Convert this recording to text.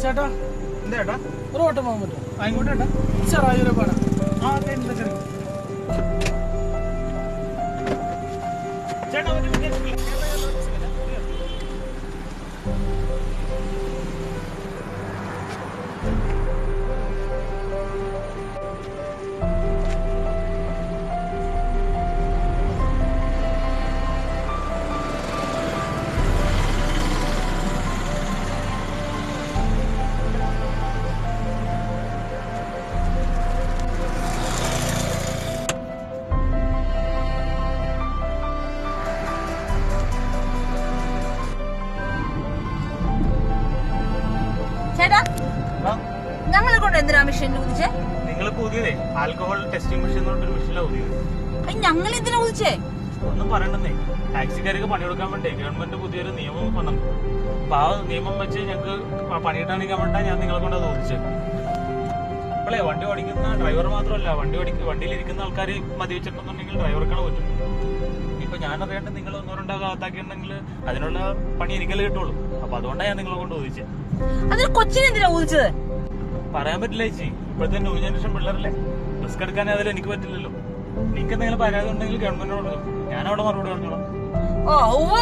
ചേട്ടാ എന്താ ചേട്ടാ ഒരു ഓട്ടം പോകാൻ പറ്റുമോ ആയിക്കോട്ടെ ചേട്ടാ ചെറായൂരെ പാടാ ആ അതെ എന്താ ചേട്ടാ ചേട്ടാ ഒരു മിനിറ്റ് ചേട്ടാ ഞങ്ങളെ കൊണ്ട് എന്തിനാ മെഷീൻ കുതിച്ചേ നിങ്ങൾ പുതിയതേ ആൽക്കഹോൾ ടെസ്റ്റിംഗ് മെഷീൻ എന്ന് പറഞ്ഞൊരു മെഷീനിലാണ് പുതിയത് ഞങ്ങൾ എന്തിനാ കുതിച്ചേ ഒന്നും പറയണ്ടെന്നേ ടാക്സിക്കാർക്ക് പണി കൊടുക്കാൻ വേണ്ടി ഗവൺമെന്റ് പുതിയൊരു നിയമം വന്നു അപ്പൊ ആ നിയമം വെച്ച് ഞങ്ങൾക്ക് പണിയിട്ടാണിക്കാൻ വേണ്ട ഞാൻ നിങ്ങളെ കൊണ്ട് ചോദിച്ചത് അപ്പോളേ വണ്ടി ഓടിക്കുന്ന ഡ്രൈവർ മാത്രമല്ല വണ്ടി ഓടിക്ക വണ്ടിയിലിരിക്കുന്ന ആൾക്കാർ മദ്യവെച്ചിട്ടുണ്ടെന്നുണ്ടെങ്കിൽ ഡ്രൈവർക്കാണ് പറ്റും ഇപ്പൊ ഞാനറിയാണ്ട് നിങ്ങൾ ഒന്നോ രണ്ടോ കാത്താക്കിയിട്ടുണ്ടെങ്കിൽ അതിനുള്ള പണി എനിക്കല്ലേ കിട്ടുള്ളൂ അപ്പൊ അതുകൊണ്ടാണ് ഞാൻ നിങ്ങളെ കൊണ്ട് ചോദിച്ചത് അതിന് കൊച്ചിനെ എന്തിനാ കുതിച്ചത് പറയാൻ പറ്റില്ല ചേച്ചി ഇപ്പോഴത്തെ ന്യൂ ജനറേഷൻ പിള്ളേരല്ലേ റിസ്ക് എടുക്കാൻ അതിൽ എനിക്ക് പറ്റില്ലല്ലോ നിങ്ങൾക്ക് എന്തെങ്കിലും പരാതി ഉണ്ടെങ്കിൽ ഗവൺമെന്റിനോട് പറഞ്ഞു ഞാൻ അവിടെ മറുപടി പറഞ്ഞോളാം ഓ ഉവ്വ്.